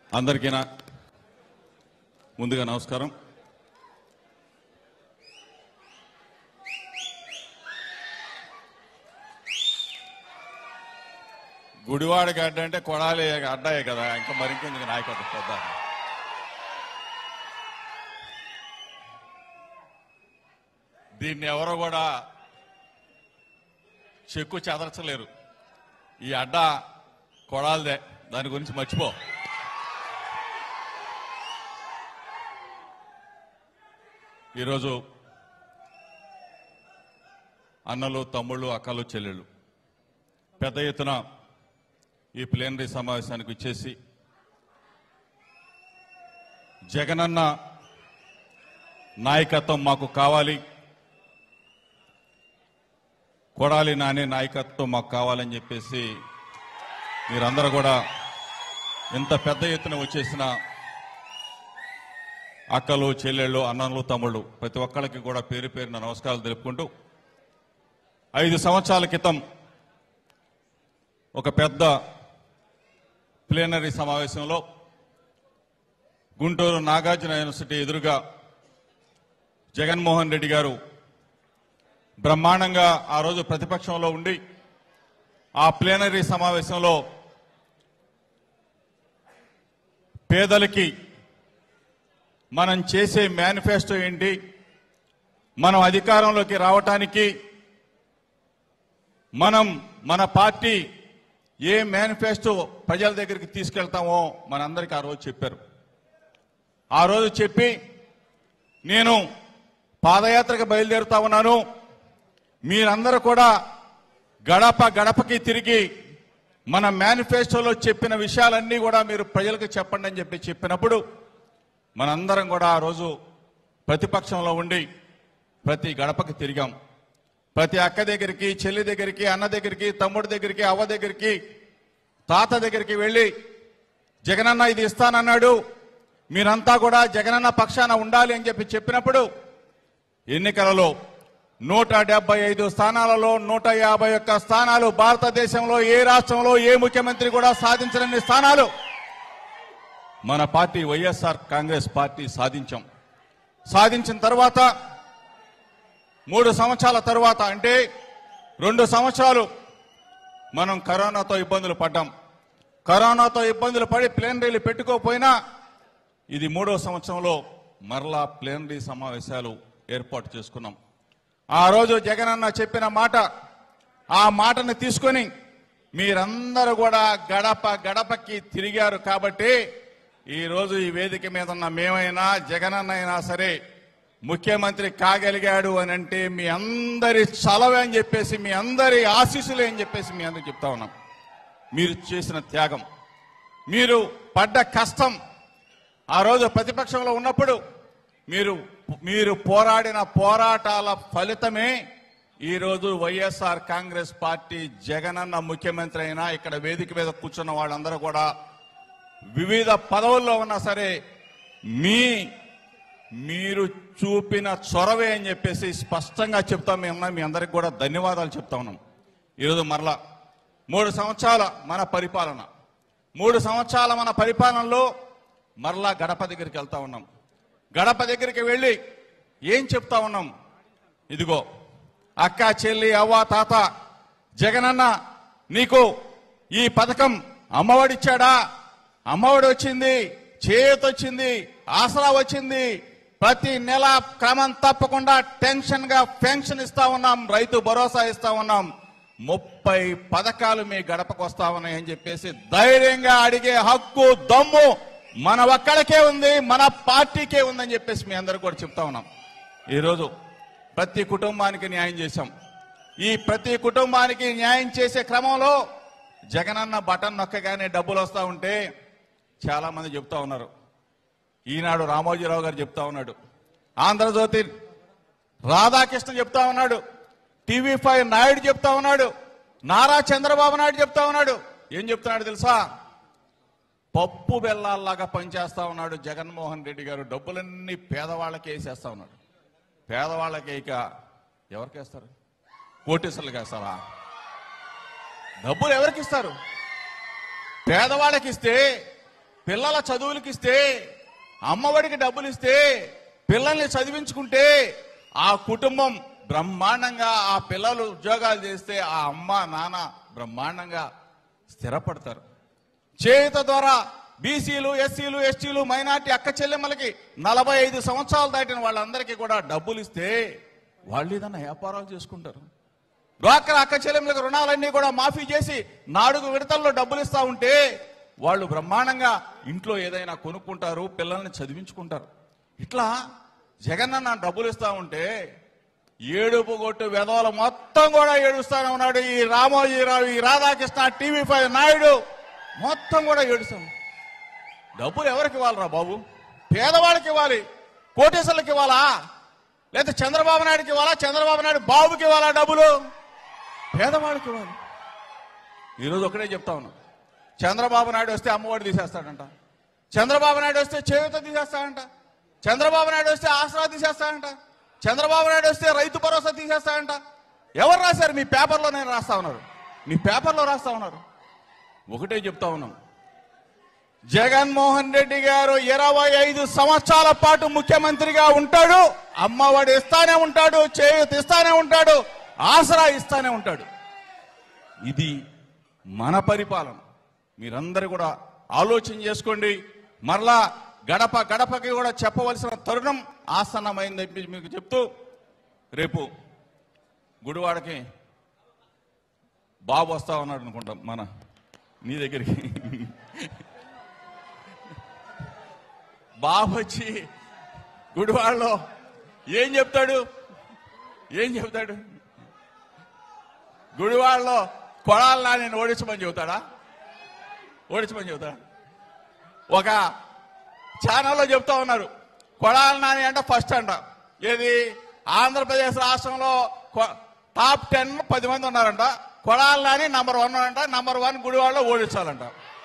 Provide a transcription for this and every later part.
అందరికీ నా ముందుగా నమస్కారం గుడివాడ గడ్డ అంటే కొడాలి అడ్డాయే కదా ఇంకా మరింకెందుకు నాయకత్వం పెద్ద దీన్ని ఎవరో కూడా చెక్కు చెదరచలేరు ఈ అడ్డ కొడాలదే దాని గురించి మర్చిపో ఈరోజు అన్నలు తమ్ముళ్ళు అక్కలు చెల్లెళ్ళు పెద్ద ఎత్తున ఈ ప్లేనరీ సమావేశానికి వచ్చేసి జగనన్న నాయకత్వం మాకు కావాలి కొడాలి నాని నాయకత్వం మాకు కావాలని చెప్పేసి మీరందరూ కూడా ఇంత పెద్ద ఎత్తున వచ్చేసిన అక్కలు చెల్లెళ్ళు అన్నలు తమ్ముళ్ళు ప్రతి ఒక్కళ్ళకి కూడా పేరు పేరున నమస్కారాలు తెలుపుకుంటూ ఐదు సంవత్సరాల క్రితం ఒక పెద్ద ప్లేనరీ సమావేశంలో గుంటూరు నాగార్జున యూనివర్సిటీ ఎదురుగా జగన్మోహన్ రెడ్డి గారు బ్రహ్మాండంగా ఆ రోజు ప్రతిపక్షంలో ఉండి ఆ ప్లేనరీ సమావేశంలో పేదలకి మనం చేసే మేనిఫెస్టో ఏంటి మనం అధికారంలోకి రావటానికి మనం మన పార్టీ ఏ మేనిఫెస్టో ప్రజల దగ్గరికి తీసుకెళ్తామో మనందరికీ ఆ రోజు చెప్పారు ఆ రోజు చెప్పి నేను పాదయాత్రకు బయలుదేరుతా ఉన్నాను మీరందరూ కూడా గడప గడపకి తిరిగి మన మేనిఫెస్టోలో చెప్పిన విషయాలన్నీ కూడా మీరు ప్రజలకు చెప్పండి అని చెప్పి చెప్పినప్పుడు మనందరం కూడా ఆ రోజు ప్రతిపక్షంలో ఉండి ప్రతి గడపకి తిరిగాం ప్రతి అక్క దగ్గరికి చెల్లి దగ్గరికి అన్న దగ్గరికి తమ్ముడి దగ్గరికి అవ్వ దగ్గరికి తాత దగ్గరికి వెళ్ళి జగనన్న ఇది ఇస్తానన్నాడు మీరంతా కూడా జగనన్న పక్షాన ఉండాలి అని చెప్పి చెప్పినప్పుడు ఎన్నికలలో నూట డెబ్బై ఐదు స్థానాలలో నూట యాభై ఒక్క స్థానాలు భారతదేశంలో ఏ రాష్ట్రంలో ఏ ముఖ్యమంత్రి కూడా సాధించలేని స్థానాలు మన పార్టీ వైఎస్ఆర్ కాంగ్రెస్ పార్టీ సాధించాం సాధించిన తర్వాత మూడు సంవత్సరాల తర్వాత అంటే రెండు సంవత్సరాలు మనం కరోనాతో ఇబ్బందులు పడ్డాం కరోనాతో ఇబ్బందులు పడి ప్లేనరీలు పెట్టుకోకపోయినా ఇది మూడో సంవత్సరంలో మరలా ప్లేనరీ సమావేశాలు ఏర్పాటు చేసుకున్నాం ఆ రోజు జగనన్న చెప్పిన మాట ఆ మాటను తీసుకొని మీరందరూ కూడా గడప గడపకి తిరిగారు కాబట్టి ఈ రోజు ఈ వేదిక మీద ఉన్న మేమైనా జగనన్న అయినా సరే ముఖ్యమంత్రి కాగలిగాడు అని అంటే మీ అందరి చలవే అని చెప్పేసి మీ అందరి ఆశీస్సులే అని చెప్పేసి మీ అందరికి చెప్తా ఉన్నాం మీరు చేసిన త్యాగం మీరు పడ్డ కష్టం ఆ రోజు ప్రతిపక్షంలో ఉన్నప్పుడు మీరు మీరు పోరాడిన పోరాటాల ఫలితమే ఈ రోజు వైఎస్ఆర్ కాంగ్రెస్ పార్టీ జగనన్న ముఖ్యమంత్రి అయినా ఇక్కడ వేదిక మీద కూర్చున్న వాళ్ళందరూ కూడా వివిధ పదవుల్లో ఉన్నా సరే మీ మీరు చూపిన చొరవే అని చెప్పేసి స్పష్టంగా చెప్తాం మేము మీ అందరికి కూడా ధన్యవాదాలు చెప్తా ఉన్నాం ఈరోజు మరలా మూడు సంవత్సరాల మన పరిపాలన మూడు సంవత్సరాల మన పరిపాలనలో మరలా గడప దగ్గరికి వెళ్తా ఉన్నాం గడప దగ్గరికి వెళ్ళి ఏం చెప్తా ఉన్నాం ఇదిగో అక్క చెల్లి అవ్వ తాత జగనన్న నీకు ఈ పథకం అమ్మఒడిచ్చాడా అమ్మఒడి వచ్చింది చేయూత వచ్చింది ఆసరా వచ్చింది ప్రతి నెల క్రమం తప్పకుండా టెన్షన్ గా పెన్షన్ ఇస్తా ఉన్నాం రైతు భరోసా ఇస్తా ఉన్నాం ముప్పై పథకాలు మీ గడపకు వస్తా ఉన్నాయని చెప్పేసి ధైర్యంగా అడిగే హక్కు దమ్ము మన ఒక్కడికే ఉంది మన పార్టీకే ఉందని చెప్పేసి మీ అందరు కూడా చెప్తా ఉన్నాం ఈరోజు ప్రతి కుటుంబానికి న్యాయం చేశాం ఈ ప్రతి కుటుంబానికి న్యాయం చేసే క్రమంలో జగనన్న బటన్ నొక్కగానే డబ్బులు వస్తా ఉంటే చాలా మంది చెప్తా ఉన్నారు ఈనాడు రామోజీరావు గారు చెప్తా ఉన్నాడు ఆంధ్రజ్యోతి రాధాకృష్ణ చెప్తా ఉన్నాడు టీవీ ఫైవ్ నాయుడు చెప్తా ఉన్నాడు నారా చంద్రబాబు నాయుడు చెప్తా ఉన్నాడు ఏం చెప్తున్నాడు తెలుసా పప్పు బెల్లాల్లాగా పనిచేస్తా ఉన్నాడు జగన్మోహన్ రెడ్డి గారు డబ్బులన్నీ పేదవాళ్ళకి వేసేస్తా ఉన్నాడు పేదవాళ్ళకి ఇక ఎవరికి వేస్తారు కోటీశ్వర్లకు వేస్తారా డబ్బులు ఎవరికి ఇస్తారు పేదవాళ్ళకి ఇస్తే పిల్లల చదువులకి ఇస్తే అమ్మఒడికి డబ్బులు ఇస్తే పిల్లల్ని చదివించుకుంటే ఆ కుటుంబం బ్రహ్మాండంగా ఆ పిల్లలు ఉద్యోగాలు చేస్తే ఆ అమ్మ నాన్న బ్రహ్మాండంగా స్థిరపడతారు చేయుత ద్వారా బీసీలు ఎస్సీలు ఎస్టీలు మైనార్టీ అక్క చెల్లెమ్మలకి నలభై ఐదు సంవత్సరాలు దాటిన వాళ్ళందరికీ కూడా డబ్బులు ఇస్తే వాళ్ళు ఏదన్నా వ్యాపారాలు చేసుకుంటారు డ్వాక్రా అక్క చెల్లెమ్మలకు రుణాలన్నీ కూడా మాఫీ చేసి నాలుగు విడతల్లో డబ్బులు ఇస్తా ఉంటే వాళ్ళు బ్రహ్మాండంగా ఇంట్లో ఏదైనా కొనుక్కుంటారు పిల్లల్ని చదివించుకుంటారు ఇట్లా జగనన్న డబ్బులు ఇస్తా ఉంటే ఏడుపు కొట్టు వెధవల మొత్తం కూడా ఏడుస్తానే ఉన్నాడు ఈ రామోజీరావు ఈ రాధాకృష్ణ టీవీ ఫైవ్ నాయుడు మొత్తం కూడా ఏడుస్తాం డబ్బులు ఎవరికి ఇవ్వాలరా బాబు పేదవాళ్ళకి ఇవ్వాలి కోటేశ్వర్లకు ఇవ్వాలా లేదా చంద్రబాబు నాయుడుకి ఇవ్వాలా చంద్రబాబు నాయుడు బాబుకి ఇవ్వాలా డబ్బులు పేదవాళ్ళకి ఇవ్వాలి ఈరోజు ఒకటే చెప్తా ఉన్నా చంద్రబాబు నాయుడు వస్తే అమ్మఒడి తీసేస్తాడంట చంద్రబాబు నాయుడు వస్తే చేయూత తీసేస్తాడంట చంద్రబాబు నాయుడు వస్తే ఆసరా తీసేస్తాడంట చంద్రబాబు నాయుడు వస్తే రైతు భరోసా తీసేస్తాడంట ఎవరు రాశారు మీ పేపర్లో నేను రాస్తా ఉన్నారు మీ పేపర్లో రాస్తా ఉన్నారు ఒకటే చెప్తా ఉన్నాం జగన్మోహన్ రెడ్డి గారు ఇరవై ఐదు సంవత్సరాల పాటు ముఖ్యమంత్రిగా ఉంటాడు అమ్మఒడి ఇస్తానే ఉంటాడు చేయూత ఇస్తానే ఉంటాడు ఆసరా ఇస్తానే ఉంటాడు ఇది మన పరిపాలన మీరందరూ కూడా ఆలోచన చేసుకోండి మరలా గడప గడపకి కూడా చెప్పవలసిన తరుణం ఆసన్నమైంది చెప్పి మీకు చెప్తూ రేపు గుడివాడకి బాబు వస్తా ఉన్నాడు అనుకుంటాం మన నీ దగ్గరికి బాబు వచ్చి గుడివాడలో ఏం చెప్తాడు ఏం చెప్తాడు గుడివాడలో కొడాలనా నేను ఓడించమని చెబుతాడా ఓడించమని చెబుతాడా ఒక ఛానల్లో చెప్తా ఉన్నారు కొడాల నాని అంటే ఫస్ట్ అంట ఏది ఆంధ్రప్రదేశ్ రాష్ట్రంలో కొ- టాప్ టెన్ పది మంది ఉన్నారంట కొడాల నాని నంబర్ వన్ అంట నంబర్ వన్ గుడివాడలో ఓడించాలంట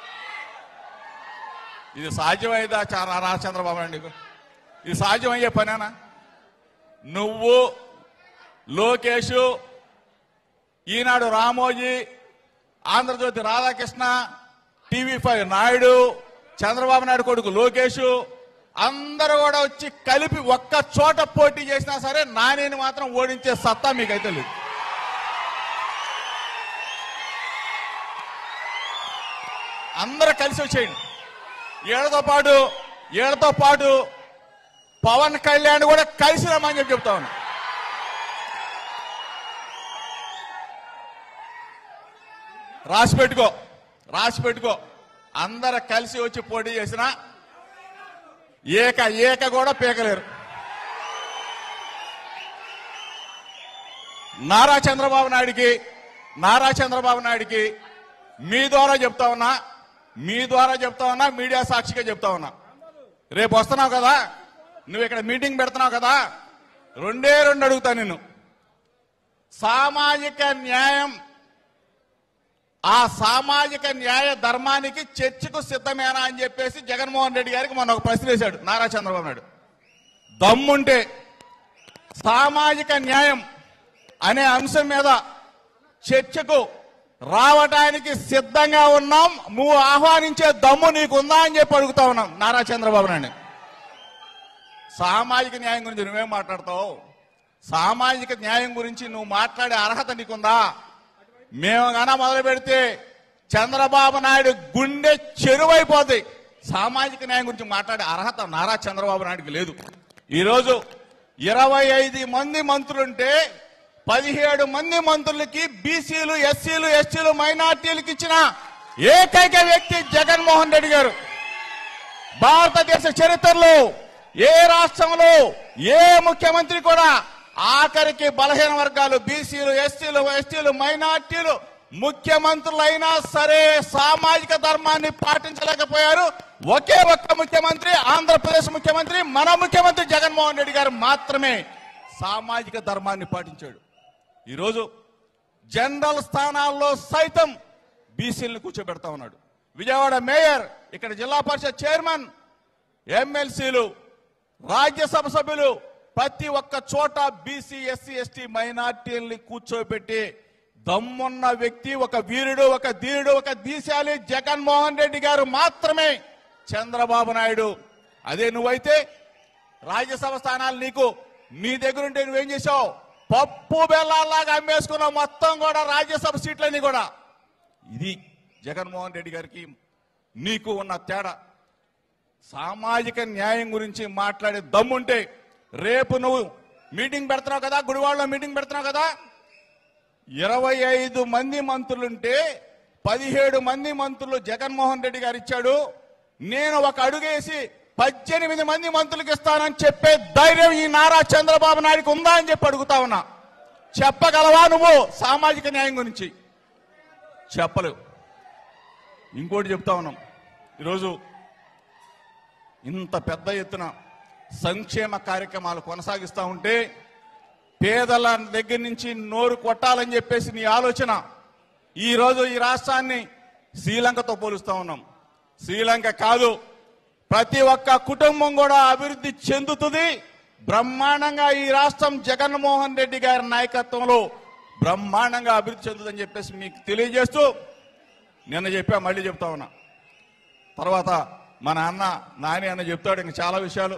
ఇది సాధ్యమైందా చాలా రా చంద్రబాబు నాయుడు నీకు? ఇది సాధ్యమయ్యే పనేనా నువ్వు లోకేష్ ఈనాడు రామోజీ ఆంధ్రజ్యోతి రాధాకృష్ణ టీవీ ఫైవ్ నాయుడు చంద్రబాబు నాయుడు కొడుకు లోకేష్ అందరూ కూడా వచ్చి కలిపి ఒక్క చోట పోటీ చేసినా సరే నానిని మాత్రం ఓడించే సత్తా మీకైతే లేదు అందరూ కలిసి వచ్చేయండి ఏళ్లతో పాటు ఏళ్లతో పాటు పవన్ కళ్యాణ్ కూడా కలిసి రమ్మని చెప్పి చెప్తా ఉన్నా రాసి పెట్టుకో రాసి పెట్టుకో అందరు కలిసి వచ్చి పోటీ చేసిన ఏక ఏక కూడా పీకలేరు నారా చంద్రబాబు నాయుడికి నారా చంద్రబాబు నాయుడికి మీ ద్వారా చెప్తా ఉన్నా మీ ద్వారా చెప్తా ఉన్నా మీడియా సాక్షిగా చెప్తా ఉన్నా రేపు వస్తున్నావు కదా నువ్వు ఇక్కడ మీటింగ్ పెడుతున్నావు కదా రెండే రెండు అడుగుతా నిన్ను సామాజిక న్యాయం ఆ సామాజిక న్యాయ ధర్మానికి చర్చకు సిద్ధమేనా అని చెప్పేసి జగన్మోహన్ రెడ్డి గారికి మొన్న ఒక ప్రశ్న వేశాడు నారా చంద్రబాబు నాయుడు దమ్ముంటే సామాజిక న్యాయం అనే అంశం మీద చర్చకు రావటానికి సిద్ధంగా ఉన్నాం నువ్వు ఆహ్వానించే దమ్ము నీకుందా అని చెప్పి అడుగుతా ఉన్నాం నారా చంద్రబాబు నాయుడు సామాజిక న్యాయం గురించి నువ్వేం మాట్లాడతావు సామాజిక న్యాయం గురించి నువ్వు మాట్లాడే అర్హత నీకుందా మేము గన మొదలు పెడితే చంద్రబాబు నాయుడు గుండె చెరువైపోతుంది సామాజిక న్యాయం గురించి మాట్లాడే అర్హత నారా చంద్రబాబు నాయుడుకి లేదు ఈరోజు ఇరవై ఐదు మంది మంత్రులుంటే పదిహేడు మంది మంత్రులకి బీసీలు ఎస్సీలు ఎస్టీలు మైనార్టీలకు ఇచ్చిన ఏకైక వ్యక్తి జగన్మోహన్ రెడ్డి గారు భారతదేశ చరిత్రలో ఏ రాష్ట్రంలో ఏ ముఖ్యమంత్రి కూడా ఆఖరికి బలహీన వర్గాలు బీసీలు ఎస్సీలు ఎస్టీలు మైనార్టీలు ముఖ్యమంత్రులైనా సరే సామాజిక ధర్మాన్ని పాటించలేకపోయారు ఒకే ఒక్క ముఖ్యమంత్రి ఆంధ్రప్రదేశ్ ముఖ్యమంత్రి మన ముఖ్యమంత్రి జగన్మోహన్ రెడ్డి గారు మాత్రమే సామాజిక ధర్మాన్ని పాటించాడు ఈరోజు జనరల్ స్థానాల్లో సైతం బీసీలను కూర్చోబెడతా ఉన్నాడు విజయవాడ మేయర్ ఇక్కడ జిల్లా పరిషత్ చైర్మన్ ఎమ్మెల్సీలు రాజ్యసభ సభ్యులు ప్రతి ఒక్క చోట బీసీ ఎస్సీ ఎస్టీ మైనార్టీల్ని కూర్చోబెట్టి దమ్మున్న వ్యక్తి ఒక వీరుడు ఒక ధీరుడు ఒక దీశాలి జగన్మోహన్ రెడ్డి గారు మాత్రమే చంద్రబాబు నాయుడు అదే నువ్వైతే రాజ్యసభ స్థానాలు నీకు నీ దగ్గరుంటే నువ్వేం చేసావు పప్పు బెల్లాల్లాగా అమ్మేసుకున్నావు మొత్తం కూడా రాజ్యసభ సీట్లన్నీ కూడా ఇది జగన్మోహన్ రెడ్డి గారికి నీకు ఉన్న తేడా సామాజిక న్యాయం గురించి మాట్లాడే దమ్ముంటే రేపు నువ్వు మీటింగ్ పెడుతున్నావు కదా గుడివాడలో మీటింగ్ పెడుతున్నావు కదా ఇరవై ఐదు మంది మంత్రులుంటే పదిహేడు మంది మంత్రులు జగన్మోహన్ రెడ్డి గారు ఇచ్చాడు నేను ఒక అడుగేసి పద్దెనిమిది మంది మంత్రులకు ఇస్తానని చెప్పే ధైర్యం ఈ నారా చంద్రబాబు నాయుడుకి ఉందా అని చెప్పి అడుగుతా ఉన్నా చెప్పగలవా నువ్వు సామాజిక న్యాయం గురించి చెప్పలేవు ఇంకోటి చెప్తా ఉన్నాం ఈరోజు ఇంత పెద్ద ఎత్తున సంక్షేమ కార్యక్రమాలు కొనసాగిస్తూ ఉంటే పేదల దగ్గర నుంచి నోరు కొట్టాలని చెప్పేసి నీ ఆలోచన ఈ రోజు ఈ రాష్ట్రాన్ని శ్రీలంకతో పోలుస్తా ఉన్నాం శ్రీలంక కాదు ప్రతి ఒక్క కుటుంబం కూడా అభివృద్ధి చెందుతుంది బ్రహ్మాండంగా ఈ రాష్ట్రం జగన్మోహన్ రెడ్డి గారి నాయకత్వంలో బ్రహ్మాండంగా అభివృద్ధి చెందుతుందని చెప్పేసి మీకు తెలియజేస్తూ నిన్న చెప్పా మళ్ళీ చెప్తా ఉన్నా తర్వాత మన అన్న నాని అన్న చెప్తాడు ఇంక చాలా విషయాలు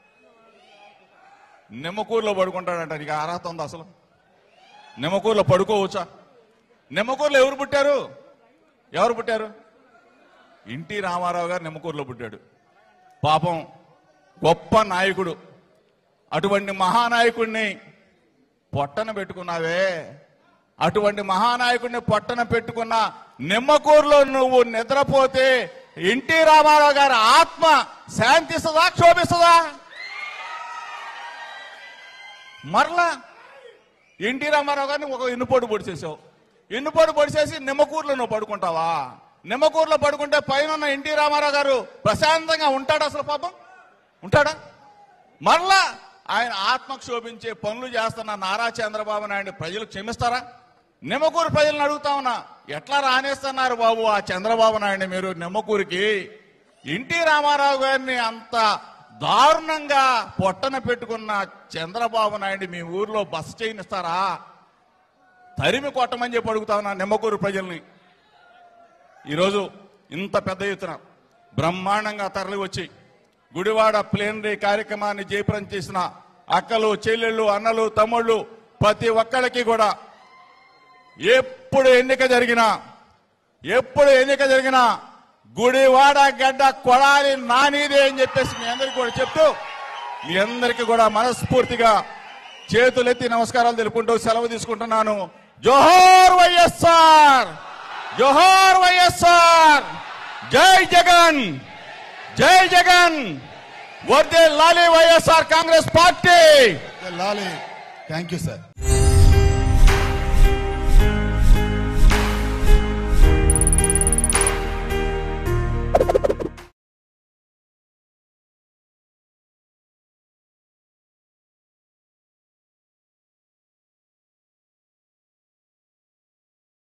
నిమ్మకూరులో పడుకుంటాడంట నీకు అర్హత ఉందా అసలు నిమ్మకూరులో పడుకోవచ్చా నిమ్మకూరులో ఎవరు పుట్టారు ఎవరు పుట్టారు ఎన్టీ రామారావు గారు నిమ్మకూరులో పుట్టాడు పాపం గొప్ప నాయకుడు అటువంటి మహానాయకుడిని పొట్టన పెట్టుకున్నావే అటువంటి మహానాయకుడిని పొట్టన పెట్టుకున్న నిమ్మకూరులో నువ్వు నిద్రపోతే ఎన్టీ రామారావు గారి ఆత్మ శాంతిస్తుందా క్షోభిస్తుందా మరలా ఎన్టీ రామారావు గారిని ఒక ఎన్నుపోటు పొడిచేసావు ఎన్నుపోటు పొడిచేసి నిమ్మకూరులో నువ్వు పడుకుంటావా నిమ్మకూరులో పడుకుంటే పైన ఉన్న ఎన్టీ రామారావు గారు ప్రశాంతంగా ఉంటాడా అసలు పాపం ఉంటాడా మరలా ఆయన ఆత్మ క్షోభించే పనులు చేస్తున్న నారా చంద్రబాబు నాయుడు ప్రజలు క్షమిస్తారా నిమ్మకూరు ప్రజలను అడుగుతా ఉన్నా ఎట్లా రానేస్తున్నారు బాబు ఆ చంద్రబాబు నాయుడు మీరు నిమ్మకూరికి ఎన్టీ రామారావు గారిని అంత దారుణంగా పొట్టన పెట్టుకున్న చంద్రబాబు నాయుడు మీ ఊర్లో బస చేయనిస్తారా తరిమి కొట్టమని చెప్పి అడుగుతా ఉన్నా నిమ్మకూరు ప్రజల్ని ఈరోజు ఇంత పెద్ద ఎత్తున బ్రహ్మాండంగా తరలి వచ్చి గుడివాడ ప్లేనరీ కార్యక్రమాన్ని జయప్రం చేసిన అక్కలు చెల్లెళ్ళు అన్నలు తమ్ముళ్ళు ప్రతి ఒక్కళ్ళకి కూడా ఎప్పుడు ఎన్నిక జరిగినా ఎప్పుడు ఎన్నిక జరిగినా గుడివాడ గడ్డ కొడాలి నానిదే అని చెప్పేసి మీ అందరికీ కూడా చెప్తూ మీ అందరికీ కూడా మనస్ఫూర్తిగా చేతులెత్తి నమస్కారాలు తెలుపుకుంటూ సెలవు తీసుకుంటున్నాను జోహార్ వైఎస్ఆర్ జోహార్ వైఎస్ఆర్ జై జగన్ జై జగన్ వర్దే లాలి వైఎస్ఆర్ కాంగ్రెస్ పార్టీ లాలి థ్యాంక్ యూ సార్